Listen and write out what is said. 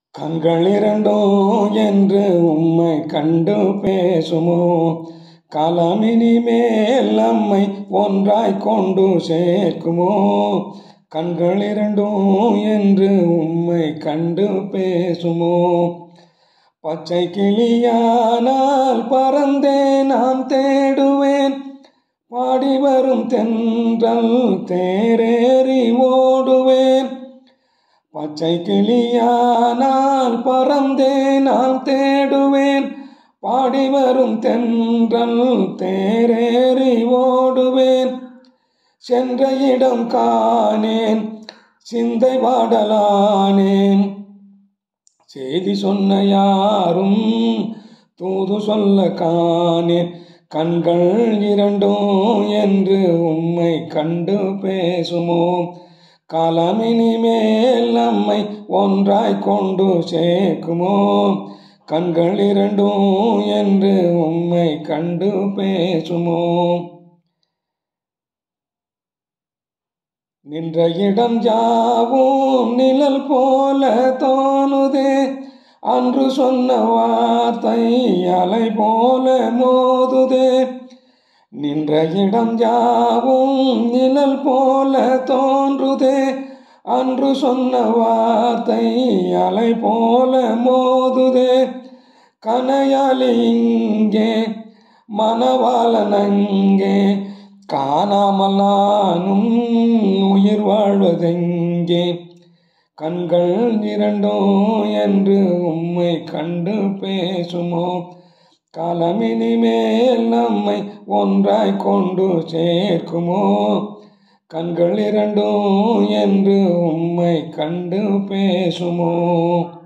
கண்கள் இரண்டும் என்று உம்மை கண்டு பேசுமோ காலமினி மேல் நம்மை ஒன்றாய் கொண்டு சேர்க்குமோ கண்கள் இரண்டும் என்று உம்மை கண்டு பேசுமோ பச்சை கிளியானால் பறந்தே நான் தேடுவேன் பாடி வரும் தென்றல் தேரேறி ஓடுவேன் பச்சை கிளியானால் பறந்தே நான் தேடுவேன் பாடி வரும் தென்றல் தேரேறி ஓடுவேன் சென்ற இடம் காணேன் சிந்தை வாடலானேன் செய்தி சொன்ன யாரும் தூது சொல்ல காணேன் கண்கள் இரண்டும் என்று உம்மை கண்டு பேசுமோ காலமினி மேல் நம்மை ஒன்றாய் கொண்டு சேர்க்குமோ கண்கள் இரண்டும் என்று உம்மை கண்டு பேசுமோ நின்ற இடம் யாவும் நிழல் போல தோணுதே அன்று சொன்ன வார்த்தை அலை போல மோதுதே நின்ற இடம் யாவும் நிழல் போல தோன்றுதே அன்று சொன்ன வார்த்தை அலை போல மோதுதே கனையாளி இங்கே மனவாளன் அங்கே காணாமல் நானும் உயிர் வாழ்வதெங்கே கண்கள் இரண்டும் என்று உம்மை கண்டு பேசுமோ காலமினி மேல் நம்மை ஒன்றாய் கொண்டு சேர்க்குமோ கண்கள் இரண்டும் என்று உம்மை கண்டு பேசுமோ